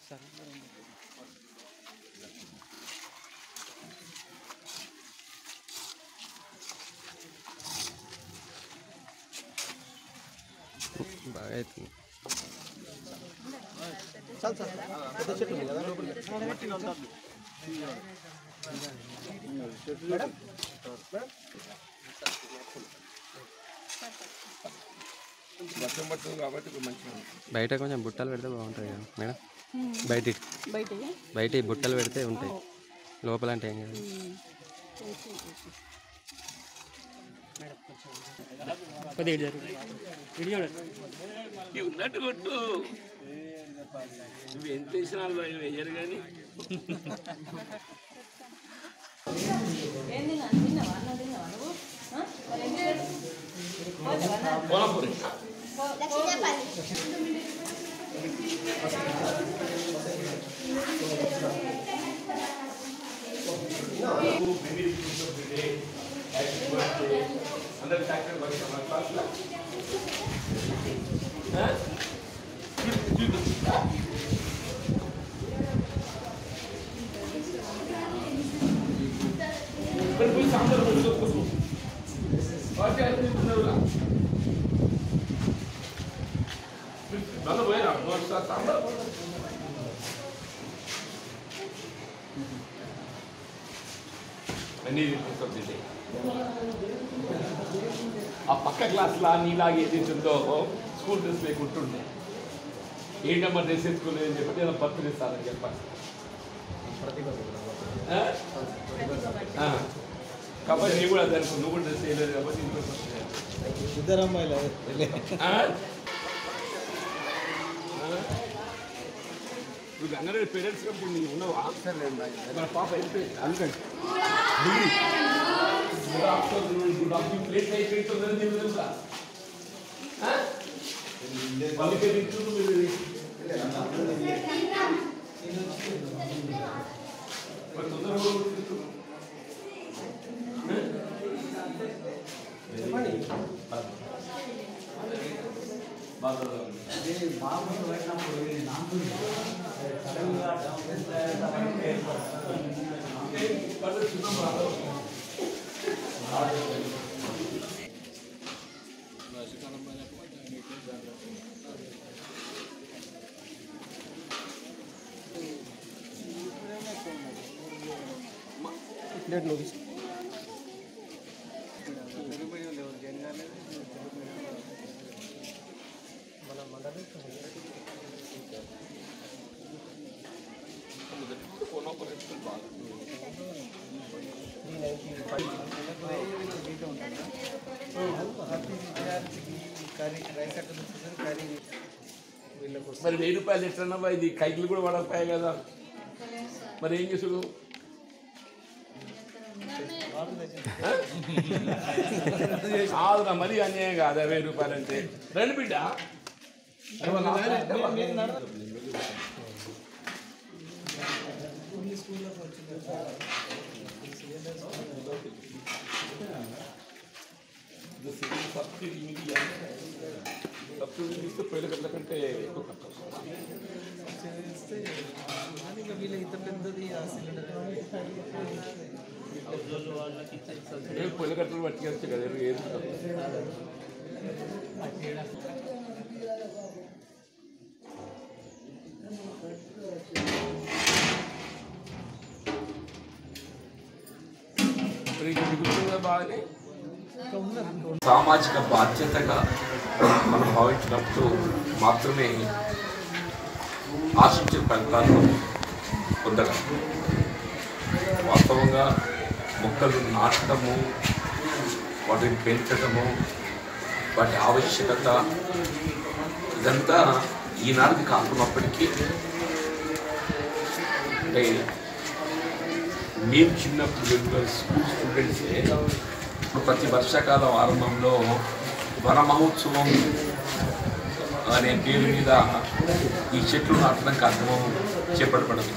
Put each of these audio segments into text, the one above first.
బాగా అవుతుంది చాలు సార్ పెద్ద చెట్టు ఉంది కదా లోపలికి మేడం మేడం వర్షం పడుతుంది కాబట్టి ఇప్పుడు మంచిగా ఉంది. బయట కొంచెం బుట్టలు పెడితే బాగుంటుంది కదా మేడం బయట బయట బయట ఈ బుట్టలు పెడితే ఉంటాయి లోపల అంటే ఏం కాదు ఇవి ఉన్నట్టు కొట్టు నువ్వు ఎంత వేసినా వాళ్ళు వేయరు కానీ పోనపూరి అందరికి డాక్టర్ వచ్చాం మన క్లాస్లో మరి పోయి సాంబార్ పెట్టుకోవచ్చు వాటి అన్ని తిన్నారు నన్ను పోయినా ఒకసారి సాంబార్ అన్నీ తీసుకొచ్చింది ఆ పక్క క్లాస్లో నీలాగే ఏదైతుందో స్కూల్ డ్రెస్ లేకుంటుండే ఏంటమ్మా డ్రెస్ వేసుకోలేదు అని చెప్పి నేను పత్రిక ఇస్తానని చెప్పాను ఆ? ఆ. కాబట్టి నేను కూడా దానికి నువ్వు కూడా డ్రెస్ వేయలేదు కాబట్టి ఇంట్లో ఇద్దరు అమ్మాయిలు ఆ? ఆ? నువ్వు గంగారెడ్డి పేరెంట్స్ కంపెనీ నీకు ఉన్నావా మన పాప వెళ్ళిపోయింది అందుకని degree good afternoon good afternoon plate అయిపోతుందని నీకు తెలుసా ఆ? అందుకే తింటున్నారు మీరు మరి తొందరగా కూడా తింటున్నారు. బాగా డేట్ నోటీస్ మరి వెయ్యి రూపాయలు ఎట్లన్నావా ఇది కైకిలు కూడా పడకపోయాయి కదా మరి ఏం చేసుడు కాదురా మరి అన్యాయం కాదా వెయ్యి రూపాయలు అంటే రండి బిడ్డ సబ్సిడీ మీడియా సబ్సిడీ ఇస్తే పోయిన గంటల కంటే ఎక్కువ ఖర్చు వస్తుంది. ఏ పోయిన గంటలు పట్టుకెళ్తే కదా ఏది మరి ఇంక మిగులుతుందా బాగానే సామాజిక బాధ్యతగా మనం భావించినప్పుడు మాత్రమే ఆశించిన ఫలితాలను పొందగలం వాస్తవంగా మొక్కలు నాటడము వాటిని పెంచడము వాటి ఆవశ్యకత ఇదంతా ఈనాటికి కాకున్నప్పటికీ అంటే మేము చిన్నప్పుడు రెగ్యులర్ స్కూల్ స్టూడెంట్సే ఇప్పుడు ప్రతి వర్షాకాలం ఆరంభంలో వన మహోత్సవం అనే పేరు మీద ఈ చెట్లు నాటడం కార్యక్రమం చేపట్టబడదు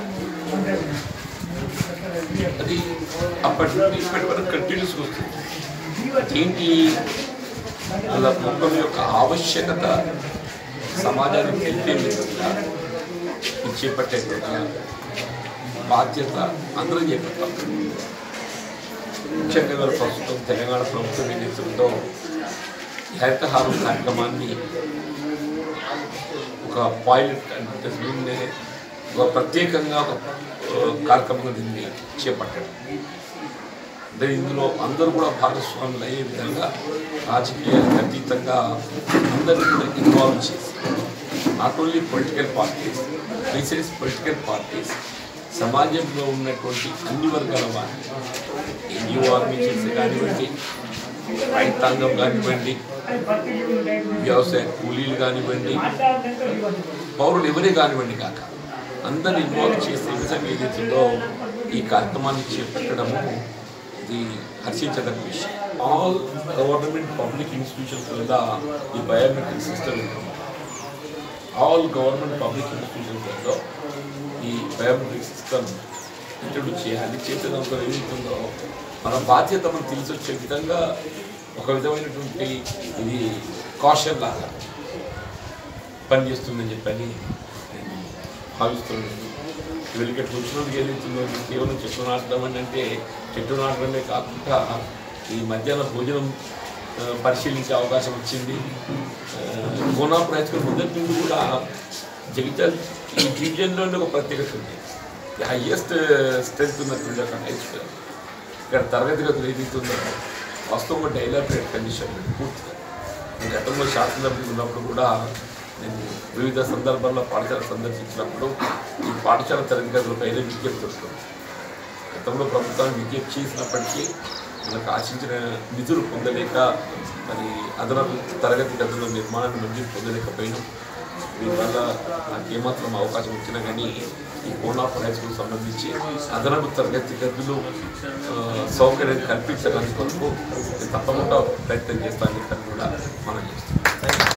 అది అప్పటి నుండి ఇప్పటి వరకు కంటిన్యూస్గా వస్తుంది ఏంటి అలా మొక్కల యొక్క ఆవశ్యకత సమాజానికి తెలిపే విధంగా ఇది చేపట్టేటువంటి బాధ్యత అందరం చేపట్టాం ముఖ్యంగా ఇవాళ ప్రస్తుతం తెలంగాణ ప్రభుత్వం ఏదైతుందో ఈ హరితహారం కార్యక్రమాన్ని ఒక పైలట్ అంటే దీన్ని ఒక ప్రత్యేకంగా ఒక ఆ, కార్యక్రమంగా దీన్ని చేపట్టాడు అంటే ఇందులో అందరూ కూడా భాగస్వాములు అయ్యే విధంగా రాజకీయాలకు అతీతంగా అందరినీ కూడా ఇన్వాల్వ్ చేసి not only political parties recents political parties సమాజంలో ఉన్నటువంటి అన్ని వర్గాల వారిని ఎన్జిఓ ఆర్గనైజేషన్స్ కానివ్వండి రైతాంగం కానివ్వండి వ్యవసాయ కూలీలు కానివ్వండి పౌరులు ఎవరే కానివ్వండి కాక అందరిని ఇన్వాల్వ్ చేసే విధంగా ఏదైతుందో ఈ కార్యక్రమాన్ని చేపట్టడము ఇది హర్షించదగ్గ విషయం ఆల్ గవర్నమెంట్ పబ్లిక్ ఇన్స్టిట్యూషన్స్ మీద ఈ biometric system all government public ఇన్స్టిట్యూషన్స్లో ఈ బయోమెట్రిక్ సిస్టమ్ ఇంట్రడ్యూస్ చేయాలి చేసేదాంతో ఏదైతుందో మన బాధ్యత మనం తెలిసి వచ్చే విధంగా ఒక విధమైనటువంటి ఇది కాషన్ లాగా పనిచేస్తుందని చెప్పని నేను భావిస్తున్నాను వీళ్ళకి చూసినందుకు ఏదైతుందో ఇది కేవలం చెట్లు నాటడం అని అంటే చెట్లు నాటడమే కాకుండా ఈ మధ్యాహ్న భోజనం ఆ, పరిశీలించే అవకాశం వచ్చింది కోనాపురం హై స్కూల్ మొదటి నుండి కూడా జగిత్యాల ఈ డివిజన్లోనే ఒక ప్రత్యేకత ఉంది హైయెస్ట్ స్ట్రెంత్ ఉన్నటువంటి ఒక హై స్కూల్ ఇక్కడ తరగతి గదులు ఏదైతుందో వాస్తవంగా డైలాబరేట్ కండిషన్ పూర్తిగా నేను గతంలో శాసనసభ్యులు ఉన్నప్పుడు కూడా నేను వివిధ సందర్భాల్లో పాఠశాల సందర్శించినప్పుడు ఈ పాఠశాల తరగతి గదులపైన విజ్ఞప్తి వస్తుంది గతంలో ప్రభుత్వాన్ని విజ్ఞప్తి చేసినప్పటికీ మనకు ఆశించిన నిధులు పొందలేక మరి అదనపు తరగతి గదుల నిర్మాణాన్ని మంజూరు పొందలేకపోయినాం దీనివల్ల నాకు ఏమాత్రం అవకాశం వచ్చినా కానీ ఈ కోనాపూర్ హై స్కూల్ సంబంధించి అదనపు తరగతి గదులు ఆ, సౌకర్యం కల్పించడానికి కొరకు నేను తప్పకుండా ప్రయత్నం చేస్తానని చెప్పని కూడా మనం చేస్తాం